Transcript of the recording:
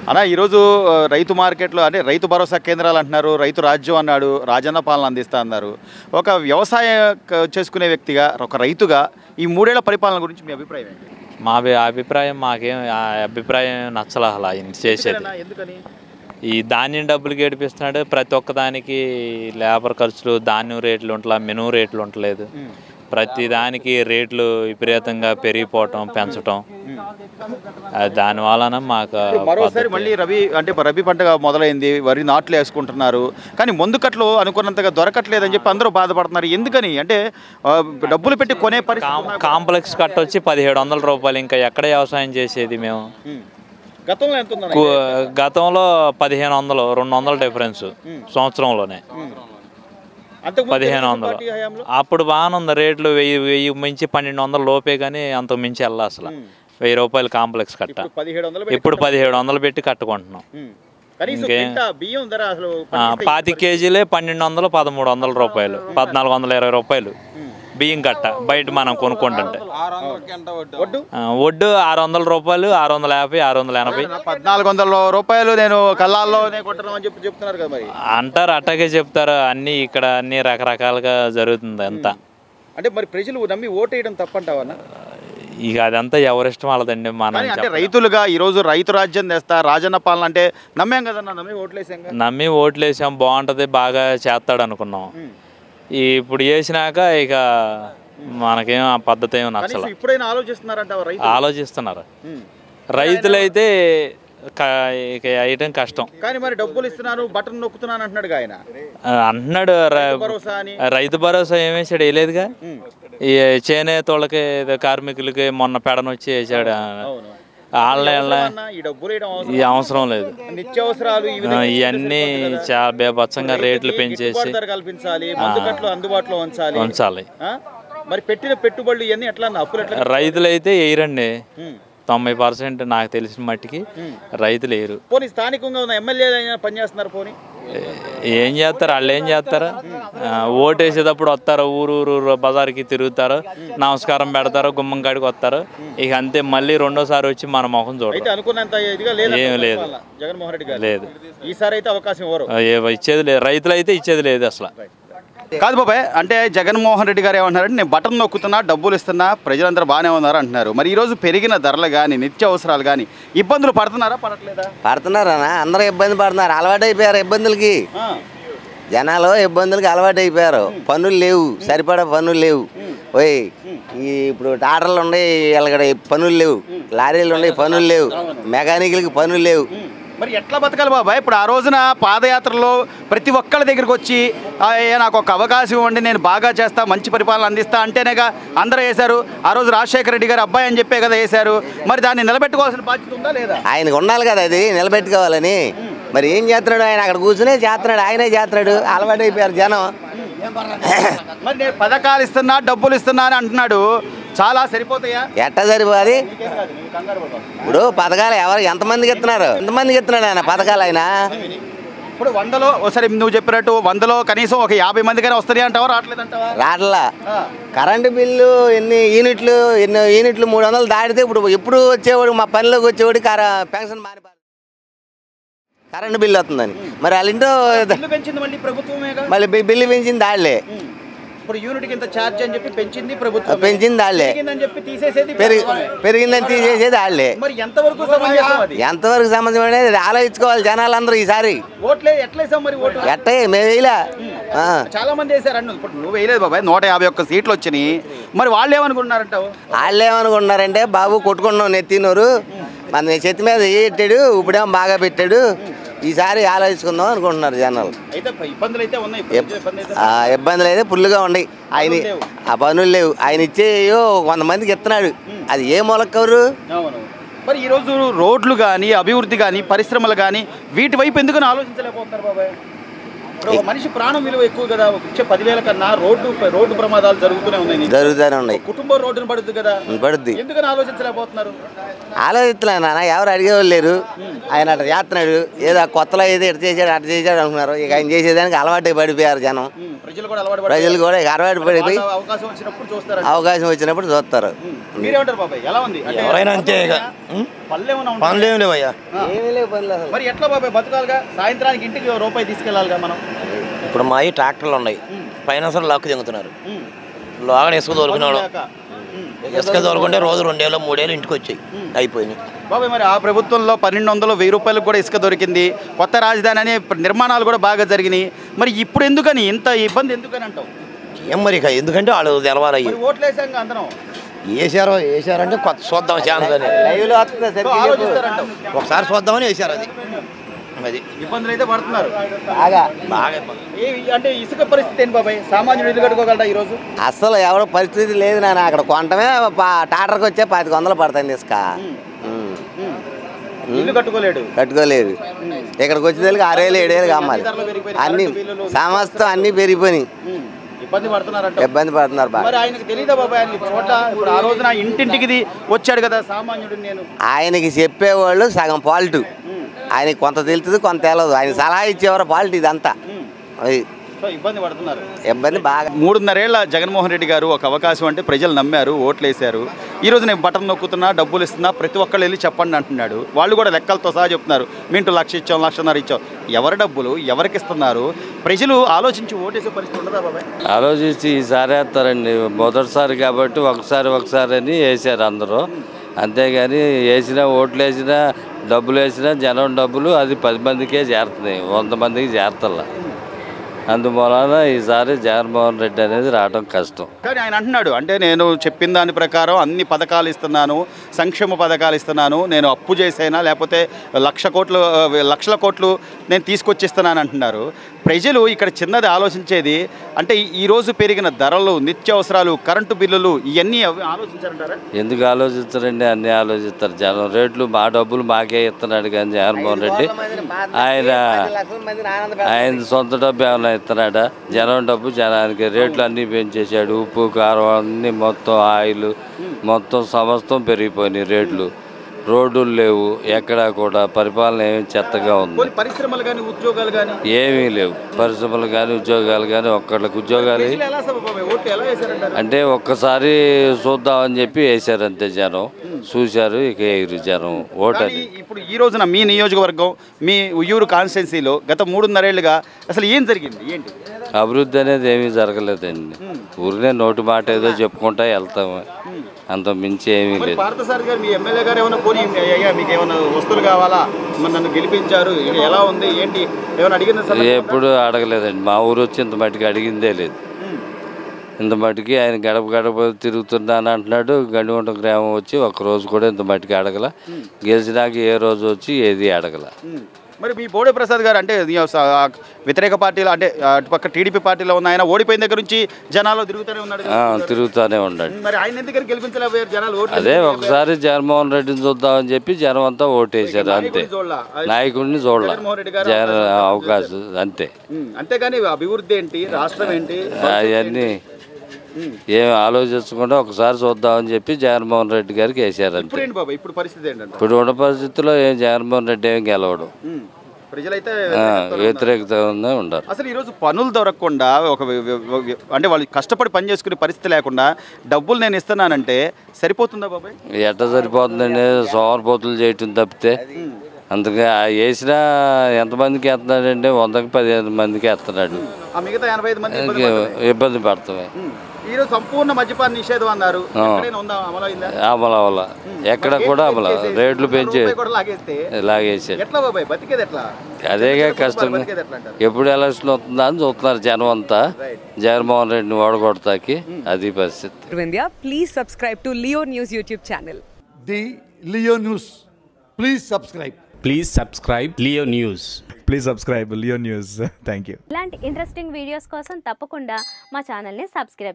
అన్న ఈరోజు ఆ, రైతు మార్కెట్లో అంటే రైతు భరోసా కేంద్రాలు అంటున్నారు రైతు రాజ్యం అన్నాడు రాజన్న పాలన అందిస్తా అన్నారు ఒక వ్యవసాయ క- చేసుకునే వ్యక్తిగా ఒక రైతుగా ఈ మూడేళ్ల పరిపాలన గురించి మీ అభిప్రాయం ఏంటి మా అభి అభిప్రాయం మాకేం ఆ అభిప్రాయం నచ్చల అలా ఆయన చేసేది ఎందుకన్నా? ఎందుకని ఈ ధాన్యం డబ్బులు గడిపిస్తున్నాడు ప్రతి ఒక్క దానికి లేబర్ ఖర్చులు ధాన్యం రేట్లు ఉంటలా మెనూ రేట్లు ఉండలేదు ప్రతి దానికి రేట్లు విపరీతంగా పెరిగిపోవటం పెంచటం అది దాని వలన మాకు మరోసారి పద్ధతి- మళ్ళీ రబీ అంటే రబీ పంట మొదలైంది వరి నాట్లు వేసుకుంటున్నారు కానీ ముందుకట్లు అనుకున్నంతగా దొరకట్లేదని చెప్పి అందరూ బాధపడుతున్నారు ఎందుకని అంటే ఆ, డబ్బులు పెట్టి కొనే పరిస్థితి కాం- ఉన్నా- కాంప్లెక్స్ కట్ట వచ్చి పదిహేడు వందల రూపాయలు ఇంకా ఎక్కడ వ్యవసాయం చేసేది మేము ఉమ్. గతంలో ఎంత ఉందన్న? కు- గతంలో పదిహేను వందలు రెండు వందల డిఫరెన్స్ సంవత్సరంలోనే అంతకుముందు పదిహేను తెలుగుదేశం వందలు పార్టీ హయాంలో? అప్పుడు బాగానే ఉంది రేట్లు వెయ్యి వెయ్యి మించి పన్నెండు వందల లోపే కానీ అంత మించి వెళ్ళా అసలు వెయ్యి రూపాయలు కాంప్లెక్స్ కట్ట ఇప్పుడు పదిహేడు వందలు పెట్టి ఇప్పుడు పదిహేడు వందలు పెట్టి కట్టుకుంటున్నాం ఉమ్. కనీసం ఇంకే- కింటా బియ్యం ధర అసలు ఆ, పాతి కేజీలే పన్నెండు వందలు పదమూడు వందల రూపాయలు పద్నాలుగు వందల ఇరవై రూపాయలు బియ్యం కట్ట బయట మనం కొనుక్కుంటుంటే వడ్డు ఆ, వడ్డు ఆరు వందల రూపాయలు ఆరు వందల యాభై ఆరు వందల ఎనభై పద్నాలుగు వందల రూపాయలు నేను కళ్ళాల్లోనే కొంటున్నాం అని చెప్పి చెప్తున్నారు కదా మరి అంటారు అట్టాగే చెప్తారు అన్నీ ఇక్కడ అన్ని రకరకాలుగా జరుగుతుంది అంతా అంటే మరి ప్రజలు నమ్మి ఓటేయడం తప్పంటావన్నా ఇక అదంతా ఎవరిష్టం వాళ్ళదండి మనం కానీ అంటే చెప్పలేం. రైతులుగా ఈ రోజు రైతు రాజ్యం తెస్తా రాజన్న పాలన అంటే నమ్మాం కదన్నా నమ్మి ఓట్లేసాం కదా నమ్మి ఓట్లేసాం బాగుంటది బాగా చేస్తాడు అనుకున్నాం ఉమ్. ఈ ఇప్పుడు చేసినాక ఇక మనకేం ఆ పద్ధతి ఏం నచ్చల కనీసం ఇప్పుడైనా ఆలోచిస్తున్నారంట రైతు ఆలోచిస్తున్నారు ఉమ్. రైతులైతే క- ఇక వేయటం కష్టం కానీ మరి డబ్బులు ఇస్తున్నాను బటన్ నొక్కుతున్నాను అంటున్నాడు ఆయన ఆ, అంటున్నాడు ర- భరోసా అని రైతు భరోసా ఏమేసాడు వేయలేదుగా ఉమ్. ఈ చేనేతోళ్ళకి ఏదో కార్మికులకి మొన్న పెడనొచ్చి వేసాడు అవును వాళ్ళ అన్నా, ఈ డబ్బులు వేయడం అవసరం ఈ అవసరం లేదు నిత్యావసరాలు ఈ ఆ, విధంగా ఇవన్నీ చాలా బేభత్సంగా రేట్లు పెంచేసి గిట్టుబాటు ధర కల్పించాలి మందుకట్లు అందుబాటులో ఉంచాలి ఉంచాలి ఆ? మరి పెట్టిన పెట్టుబడులు ఇవన్నీ ఎట్లా అన్న? అప్పులు ఎట్లా రైతులైతే వేయరండి ఉమ్. తొంభై పర్సెంట్ నాకు తెలిసిన మట్టికి రైతులు వేయరు పోనీ స్థానికంగా ఉన్న ఎమ్మెల్యేలు అయినా పనిచేస్తున్నారు పోనీ ఏం చేస్తారు వాళ్ళు ఏం చేస్తారు ఆ, ఓటేసేటప్పుడు వస్తారు ఊరు ఊరు ఊరు బజార్కి తిరుగుతారు నమస్కారం పెడతారు గుమ్మం కాడికి వస్తారు ఇక అంతే మళ్ళీ రెండోసారి వచ్చి మన ముఖం చూడరు అయితే అనుకున్నంత ఇదిగా లేదు ఏం లేదు. జగన్మోహన్ రెడ్డి గారు లేదు ఈసారి అయితే అవకాశం ఇవ్వరు ఆ, ఏ- ఇచ్చేది లేదు రైతులు అయితే ఇచ్చేది లేదు అసలు కాదు బాబాయ్ అంటే జగన్మోహన్ రెడ్డి గారు ఏమంటున్నారంటే నేను బటన్ నొక్కుతున్నా డబ్బులు ఇస్తున్నా ప్రజలందరూ బాగానే ఉన్నారు అంటున్నారు మరి ఈ రోజు పెరిగిన ధరలు కానీ నిత్య అవసరాలు కానీ ఇబ్బందులు పడుతున్నారా పడట్లేదా పడుతున్నారనా అందరూ ఇబ్బంది పడుతున్నారు అలవాటు అయిపోయారు ఇబ్బందులకి ఆ, జనాలు ఇబ్బందులకి అలవాటు అయిపోయారు పనులు లేవు సరిపడా పనులు లేవు ఓయ్ ఈ ఇప్పుడు టాటర్లు ఉన్నాయి వీళ్ళకి పనులు లేవు లారీలు ఉన్నాయి పనులు లేవు మెకానికల్కి పనులు లేవు మరి ఎట్లా బతకాలి బాబాయ్ ఇప్పుడు ఆ రోజున పాదయాత్రలో ప్రతి ఒక్కళ్ళ దగ్గరికి వచ్చి "ఆ, ఏ, నాకు ఒక అవకాశం ఇవ్వండి నేను బాగా చేస్తా మంచి పరిపాలన అందిస్తా అంటేనేగా అందరూ వేశారు ఆ రోజు రాజశేఖర రెడ్డి గారు అబ్బాయి అని చెప్పే కదా వేశారు మరి దాన్ని నిలబెట్టుకోవాల్సిన బాధ్యత ఉందా లేదా ఆయనకు ఉండాలి కదా అది నిలబెట్టుకోవాలని మరి ఏం చేస్తున్నాడు ఆయన అక్కడ కూర్చునే చేస్తున్నాడు ఆయనే చేస్తున్నాడు అలవాటు అయిపోయారు జనం మరి నేను పథకాలు ఇస్తున్నా డబ్బులు ఇస్తున్నా అని అంటున్నాడు చాలా సరిపోతాయా ఎట్ట సరిపోది ఇంకేం కాదు, నువ్వు కంగారు పడకు. ఇప్పుడు పథకాలు ఎవరు ఎంతమందికి ఇస్తున్నారు ఎంతమందికి ఇస్తున్నాడు ఆయన పథకాలు ఆయన ఇప్పుడు వందలో ఒకసారి నువ్వు చెప్పినట్టు వందలో కనీసం ఒక యాభై మందికైనా వస్తాయి అంటావా రావట్లేదంటావా రాట్లా ఆ. కరెంటు బిల్లు ఎన్ని యూనిట్లు ఎన్ని యూనిట్లు మూడు వందలు దాటితే ఇప్పుడు ఎప్పుడు వచ్చేవాడు మా పనిలోకి వచ్చేవాడు కర పెన్షన్ మారి కరెంటు బిల్లు వస్తుందని మరి వాళ్ళ ఇంట్లో బిల్లు పెంచింది మళ్ళీ ప్రభుత్వమేగా మళ్ళీ బి- బిల్లు పెంచింది దాళ్లే ఉం. ఇప్పుడు యూనిట్కి ఇంత ఛార్జ్ అని చెప్పి పెంచింది ప్రభుత్వం పెంచింది దాళ్లే పెరిగిందని చెప్పి తీసేసేది పెరిగి ప్రభుత్వమే. పెరిగిందని తీసేసేది దాళ్లే మరి ఎంతవరకు సమంజసం అది ఎంతవరకు సంబంధం అనేది ఆలోచించుకోవాలి జనాలందరూ ఈసారి ఓట్లే ఎట్లేసాం మరి ఓటు ఎట్టే మేము వేయలే ఆ. చాలా మంది వేసారు అన్న ఇప్పుడు నువ్వు వేయలేదు బాబాయ్ నూట యాభై ఒక్క సీట్లు వచ్చినాయి మరి వాళ్ళు ఏమనుకుంటున్నారంటావు వాళ్ళు ఏమనుకుంటున్నారంటే బాబు కొట్టుకున్నాం నెత్తినోరు మన చేతి మీద పెట్టాడు ఇప్పుడేమో బాగా పెట్టాడు ఈసారి ఆలోచించుకుందాం అనుకుంటున్నారు జనాలు అయితే ఇబ్బందులు అయితే ఉన్నాయి ఇప్పుడు ఇబ్బంది అయితే ఆ ఇబ్బందులు అయితే ఫుల్గా ఉన్నాయి ఆయన పనులు లేవు. ఆ పనులు లేవు ఆయన ఇచ్చేయో కొంతమందికి ఇస్తున్నాడు అది ఏ మొలక్కవరు అవును మరి ఈరోజు రోడ్లు కానీ అభివృద్ధి కానీ పరిశ్రమలు కానీ వీటి వైపు ఎందుకని ఆలోచించలేకపోతున్నారు బాబాయ్ ఇప్పుడు ఒక మనిషి ప్రాణం విలువ ఎక్కువ కదా వచ్చే పదివేల కన్నా రోడ్డు రోడ్డు ప్రమాదాలు జరుగుతూనే ఉన్నాయి నీకు. జరుగుతూనే ఉన్నాయి కుటుంబం రోడ్డును పడుతుంది కదా పడుద్ది ఎందుకని ఆలోచించలేకపోతున్నారు ఆలోచిస్తున్నా నాన్న ఎవరు అడిగేవాళ్ళు లేరు ఆయన అట్లా చేస్తున్నాడు ఏదో ఆ కొత్తలో ఏదో ఇటు చేశాడు అటు చేశాడు అనుకున్నారు ఇక ఆయన చేసేదానికి అలవాటు పడిపోయారు జనం ఉమ్, ప్రజలు కూడా అలవాటు ప్రజలు కూడా ఇక అలవాటు పడిపోయి పడ్డారు. అవకాశం వచ్చినప్పుడు చూస్తారు అవకాశం వచ్చినప్పుడు చూస్తారు మీరేమంటారు బాబాయ్ ఎలా ఉంది అంటే ఎవరైనా అంతే ఇక. ఉం? పళ్ళు ఏమైనా ఉంటాయా? పనులు ఏం లేవయ్యా ఏమీ లేవు పనులు అసలు మరి ఎట్లా బాబాయ్ బతకాలిగా సాయంత్రానికి ఇంటికి ఓ రూపాయి తీసుకెళ్ళాలిగా మనం ఇప్పుడు మా ట్రాక్టర్లు ఉన్నాయి పైన అసలు లాక్కు దింగుతున్నారు ఉమ్. లోగడ ఇసుక తోలుకునేవాడు లేక. ఉమ్. ఇసుక తోలుకుంటే రోజు రెండేళ్ళు మూడేళ్ళు ఇంటికి వచ్చాయి అయిపోయినాయి బాబాయ్ మరి ఆ ప్రభుత్వంలో పన్నెండు వందలు వెయ్యి రూపాయలకు కూడా ఇసుక దొరికింది కొత్త రాజధాని అనే నిర్మాణాలు కూడా బాగా జరిగినాయి మరి ఇప్పుడు ఎందుకని ఇంత ఇబ్బంది ఎందుకని అంటావు ఏం మరి ఇక ఎందుకంటే వాళ్ళు తెలవాలి అయ్యి మరి ఓట్లు వేసాక అందరం వేసారో వేసారంటే కొత్త చూద్దాం ఛాన్స్ అని లైవ్లో వస్తుంది సో సరిగ్గా చెప్పు. ఆలోచిస్తారంటావు ఒకసారి చూద్దామని వేసారు అది అది ఇబ్బందులు అయితే పడుతున్నారు బాగా బాగా ఏ అంటే ఇసుక పరిస్థితి ఏంటి బాబాయ్ సామాన్యుడు ఇల్లు కట్టుకోగలరా ఈరోజు అసలు ఎవడో పరిస్థితి లేదు నాన్న అక్కడ కొంటమే పా- టాటర్కి వచ్చే పాతిక వందలు పడుతుంది ఇసుక ఉం. ఇల్లు కట్టుకోలేడు కట్టుకోలేదు ఇక్కడికి వచ్చేదానికి ఆరేళ్ళు ఏడేళ్ళు అమ్మాలి అన్ని సమస్తం అన్నీ పెరిగిపోయినాయి ఉమ్. ఇబ్బంది పడుతున్నారంట ఇబ్బంది పడుతున్నారు బాగా మరి ఆయనకు తెలియదా బాబాయ్ ఆయన చోట ఇప్పుడు ఆ రోజున ఇంటింటికి ఇది వచ్చాడు కదా సామాన్యుడు నేను ఆయనకి చెప్పేవాళ్ళు సగం పాల్టు ఆయనకి కొంత తెలుస్తుంది కొంత తెలియదు ఆయన సలహా ఇచ్చేవారు పాల్ట్ ఇదంతా ఉమ్. అది సో ఇబ్బంది పడుతున్నారు ఇబ్బంది బాగా మూడున్నరేళ్ల జగన్మోహన్ రెడ్డి గారు ఒక అవకాశం అంటే ప్రజలు నమ్మారు ఓట్లు వేశారు ఈ రోజు నేను బటన్ నొక్కుతున్నా డబ్బులు ఇస్తున్నా ప్రతి ఒక్కళ్ళు వెళ్ళి చెప్పండి అంటున్నాడు వాళ్ళు కూడా లెక్కలతో సహా చెప్తున్నారు మింటూ లక్ష ఇచ్చాం లక్షన్నర ఇచ్చాం ఎవరి డబ్బులు ఎవరికి ఇస్తున్నారు ప్రజలు ఆలోచించి ఓటేసే పరిస్థితి ఉండదా బాబాయ్ ఆలోచించి ఈసారి వేస్తారండి మొదటిసారి కాబట్టి ఒకసారి ఒకసారి అని వేసారు అందరూ అంతేగాని వేసినా ఓట్లు వేసినా డబ్బులు వేసినా జనం డబ్బులు అది పది మందికే చేరుతున్నాయి వంద మందికి చేరతల్లా అందువలన ఈసారి జగన్మోహన్ రెడ్డి అనేది రావడం కష్టం కానీ ఆయన అంటున్నాడు అంటే నేను చెప్పిన దాని ప్రకారం అన్ని పథకాలు ఇస్తున్నాను సంక్షేమ పథకాలు ఇస్తున్నాను నేను అప్పు చేసైనా లేకపోతే లక్ష కోట్లు ఆ, లక్షల కోట్లు నేను తీసుకొచ్చిస్తున్నాను అంటున్నారు ప్రజలు ఇక్కడ చిన్నది ఆలోచించేది అంటే ఈ- ఈ రోజు పెరిగిన ధరలు నిత్యావసరాలు కరెంటు బిల్లులు ఇవన్నీ అవి ఆలోచించారంటారా ఎందుకు ఆలోచిస్తారండి అన్నీ ఆలోచిస్తారు జనం రేట్లు మా డబ్బులు మాకే ఇస్తున్నాడు కానీ జగన్మోహన్ రెడ్డి ఆయన ఆయన సొంత డబ్బు ఏమైనా ఇస్తున్నాడా జనం డబ్బు జనానికి రేట్లు అన్నీ పెంచేశాడు ఉప్పు కారం అన్నీ మొత్తం ఆయిల్ మొత్తం సమస్తం పెరిగిపోయినాయి రేట్లు రోడ్లు లేవు ఎక్కడా కూడా పరిపాలన ఏమి చెత్తగా ఉంది కొన్ని పరిశ్రమలు కానీ ఉద్యోగాలు కానీ ఏమీ లేవు పరిశ్రమలు కానీ ఉద్యోగాలు కానీ ఒక్కళ్ళకి ఉద్యోగాలు ప్రజలు ఎలా సభ ఓట్లు ఎలా వేశారంటారు అంటే ఒక్కసారి చూద్దామని చెప్పి వేశారు అంతే జనం చూశారు ఇక వేయరు జనం ఓటు కానీ అని ఇప్పుడు ఈ రోజున మీ నియోజకవర్గం మీ ఉయ్యూరు కాన్స్టిట్యున్సీలో గత మూడున్నరేళ్లుగా అసలు ఏం జరిగింది ఏంటి అభివృద్ధి అనేది ఏమీ జరగలేదండి ఊరినే నోటి మాట ఏదో చెప్పుకుంటా వెళ్తాము అంత మించి ఏమీ మరి లేదు పార్థసారథి గారు మీ ఎమ్మెల్యే గారు ఏమైనా పోనీ అయ్యా మీకు ఏమైనా వస్తువులు కావాలా మరి నన్ను గెలిపించారు ఇది ఎలా ఉంది ఏంటి ఏమైనా అడిగిన సందర్భం ఉందా? ఎప్పుడు అడగలేదండి మా ఊరు వచ్చి ఇంత మట్టికి అడిగిందే లేదు ఉమ్. ఇంత మట్టికి ఆయన గడప గడప తిరుగుతున్నాను అంటున్నాడు గండిగుంట గ్రామం వచ్చి ఒక రోజు కూడా ఇంత మట్టికి అడగల గెలిచినాక ఏ రోజు వచ్చి ఏది అడగల ఉమ్. మరి మీ బోడే ప్రసాద్ గారు అంటే ఇది స- ఆ వ్యతిరేక పార్టీలో అంటే అటుపక్క టీడీపీ పార్టీలో ఉన్న ఆయన ఓడిపోయిన దగ్గర నుంచి జనాలు తిరుగుతూనే ఉన్నాడు కదా. ఆ, తిరుగుతానే ఉన్నాడు మరి ఆయన ఎందుకని గెలిపించలేకపోయారు జనాలు ఓట్లు అదే ఒకసారి జగన్మోహన్ రెడ్డిని చూద్దామని చెప్పి జనం అంతా ఓటేశారు అంతే నాయకుడిని చూడలా. నాయకుడిని చూడాల జగన్మోహన్ రెడ్డి గారు జగన్ అవకాశం అంతే ఉమ్. అంతేగాని అభివృద్ధి ఏంటి రాష్ట్రం ఏంటి అవన్నీ ఏం ఆలోచించకుండా ఒకసారి చూద్దామని చెప్పి జగన్మోహన్ రెడ్డి గారికి వేశారు అంతే ఇప్పుడు ఏంటి బాబా ఇప్పుడు పరిస్థితి ఏంటంటే ఇప్పుడు ఉన్న పరిస్థితుల్లో ఏం జగన్మోహన్ రెడ్డి ఏం గెలవడు ఉమ్. ప్రజలైతే ఆ, వ్యతిరేకతగానే ఉండరు అసలు ఈరోజు పనులు దొరకకుండా ఒక వి- వి- వి- అంటే వాళ్ళు కష్టపడి పని చేసుకునే పరిస్థితి లేకుండా డబ్బులు నేను ఇస్తున్నానంటే సరిపోతుందా బాబాయ్ ఎట్ట సరిపోతుందండి సోమరిపోతులు చేయటం తప్పితే అందుకే ఆ వేసినా ఎంతమందికి వేస్తున్నాడంటే వందకి పదిహేను మందికి వేస్తున్నాడు ఆ మిగతా ఎనభై ఐదు మంది ఇబ్బంది ఇంకే పడుతున్నారు. ఇబ్బంది పడతామే ఉమ్. ఈరోజు సంపూర్ణ మద్యపాన నిషేధం అన్నారు ఆ. ఎక్కడైనా ఉందా అమలైందా అమలు అవల ఎక్కడ కూడా అమలు రేట్లు పెంచి రూపాయి కూడా లాగేస్తే లాగేసాడు ఎట్లా బాబాయ్ బతికేది ఎట్లా అదేగా కష్టంగా బతికేది ఎట్లా అంటారు ఎప్పుడు ఎలక్షన్ వస్తుందా అని చూస్తున్నారు జనం అంతా జగన్మోహన్ రెడ్డిని ఓడగొడతాకి అది పరిస్థితి to India, please subscribe to Leo News YouTube channel. the Leo News. Please subscribe. Please subscribe Leo News. Please subscribe Leo news thank you ఇలాంటి ఇంట్రెస్టింగ్ వీడియోస్ కోసం తప్పకుండా మా ఛానల్ని సబ్స్క్రైబ్